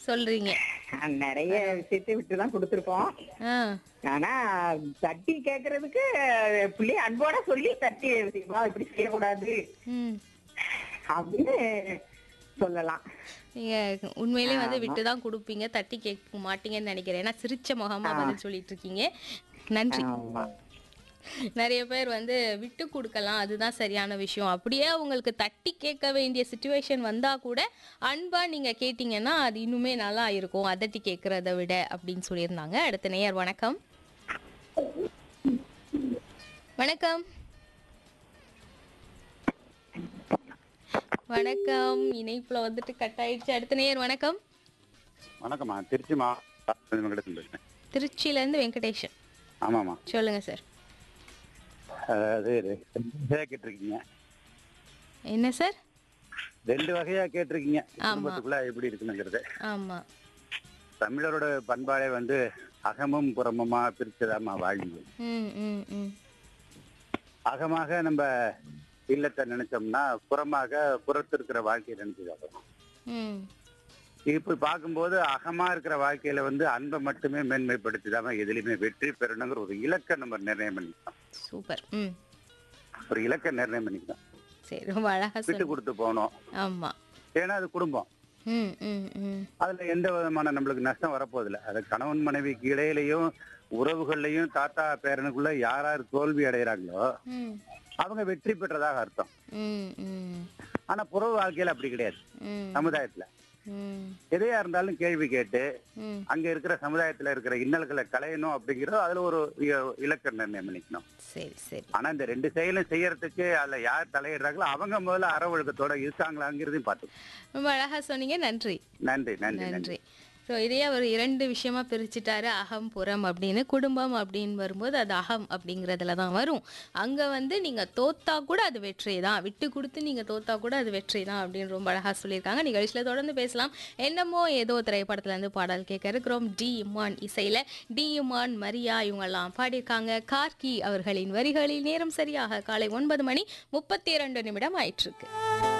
சொல்றீங்க நிறைய விஷயத்தை விட்டு தான் கொடுத்துருக்கோம் ஆ ஆனா தட்டி கேக்குறதுக்கு பிள்ளைய அன்போட சொல்லி தட்டி வா, இப்படி செய்யக்கூடாது ம் அப்படின்னு சொல்லலாம் நீங்க உண்மையிலேயே வந்து விட்டு தான் கொடுப்பீங்க தட்டி கேட்க மாட்டீங்கன்னு நினைக்கிறேன் ஏன்னா சிரிச்ச முகமா பதில் சொல்லிட்டு இருக்கீங்க நன்றி ஆமா நிறைய பேர் வந்து விட்டு கொடுக்கலாம் அதுதான் சரியான விஷயம் அப்படியே உங்களுக்கு தட்டி கேட்க வேண்டிய சுச்சுவேஷன் வந்தா கூட அன்பா நீங்க கேட்டீங்கன்னா அது இன்னுமே நல்லா இருக்கும் அதட்டி கேட்கறத விட அப்படின்னு சொல்லியிருந்தாங்க அடுத்த நேயர் வணக்கம் வணக்கம் வணக்கம் இணைப்புல வந்துட்டு கட் ஆயிடுச்சு அடுத்த நேயர் வணக்கம் வணக்கம்மா திருச்சி மாவட்டம் வெங்கடேசன் பேசுறேன் திருச்சியில இருந்து வெங்கடேஷன் ஆமாம்மா சொல்லுங்க சார் அதாவது ரெண்டு வகையா கேட்டிருக்கீங்க என்ன சார் ரெண்டு வகையா கேட்டிருக்கீங்க குடும்பத்துக்குள்ள எப்படி இருக்குங்கிறது ஆமா தமிழரோட பண்பாடே வந்து அகமும் புறமுமா பிரிச்சதாமா வாழ்வு ம் ம் ம் அகமாக நம்ம இல்லத்தை நினைச்சோம்னா புறமாக புறத்து இருக்கிற வாழ்க்கையை நினைச்சுதான் ம் இப்படி பார்க்கும்போது அகமா இருக்கிற வாழ்க்கையில வந்து அன்பை மட்டுமே மேன்மைப்படுத்திடாம எதுலையுமே வெற்றி பெறணுங்கிற ஒரு இலக்கை நம்ம நிர்ணயம் பண்ணிக்கலாம் சூப்பர் ம் ஒரு இலக்கை நிர்ணயம் பண்ணிக்கலாம் சரி ரொம்ப அழகா விட்டு சொன்னீங்க கொடுத்து போகணும் ஆமா ஏன்னா அது குடும்பம் ம் ம் ம் அதுல எந்த விதமான நம்மளுக்கு நஷ்டம் வரப்போதில்ல அது கணவன் மனைவிக்கு இடையிலையும் உறவுகள்லையும் தாத்தா பேரனுக்குள்ள யார் யார் தோல்வி அடைகிறாங்களோ ம் அவங்க வெற்றி பெற்றதாக அர்த்தம் ம் ம் ஆனா புறவு வாழ்க்கையில அப்படி கிடையாது ம் சமுதாயத்துல ம் எதையா இருந்தாலும் கேள்வி கேட்டு ம் அங்க இருக்கிற சமுதாயத்துல இருக்கிற இன்னல்களை களையணும் அப்படிங்கிறது அதுல ஒரு இ- இலக்க நிர்ணயம் பண்ணிக்கணும் சரி சரி ஆனா இந்த ரெண்டு செயலும் செய்யறதுக்கு அதுல யார் தலையிடுறாங்களோ அவங்க முதல்ல அற ஒழுக்கத்தோட இருக்காங்களாங்கிறதையும் பார்த்து ரொம்ப அழகா சொன்னீங்க நன்றி நன்றி நன்றி நன்றி நன்றி ஸோ இதையே அவர் இரண்டு விஷயமா பிரிச்சுட்டாரு அகம் புறம் அப்படின்னு குடும்பம் அப்படின்னு வரும்போது அது அகம் அப்படிங்கிறதுல தான் வரும் அங்கே வந்து நீங்கள் தோத்தா கூட அது வெற்றி தான் விட்டு கொடுத்து நீங்கள் தோத்தா கூட அது வெற்றி தான் அப்படின்னு ரொம்ப அழகாக சொல்லியிருக்காங்க நிகழ்ச்சியில் தொடர்ந்து பேசலாம் என்னமோ ஏதோ திரைப்படத்துல இருந்து பாடல் கேட்க இருக்கிறோம் டி இமான் இசையில் டி இமான் மரியா இவங்கெல்லாம் பாடியிருக்காங்க கார்கி அவர்களின் வரிகளில் நேரம் சரியாக காலை ஒன்பது மணி முப்பத்தி இரண்டு நிமிடம் ஆயிட்டிருக்கு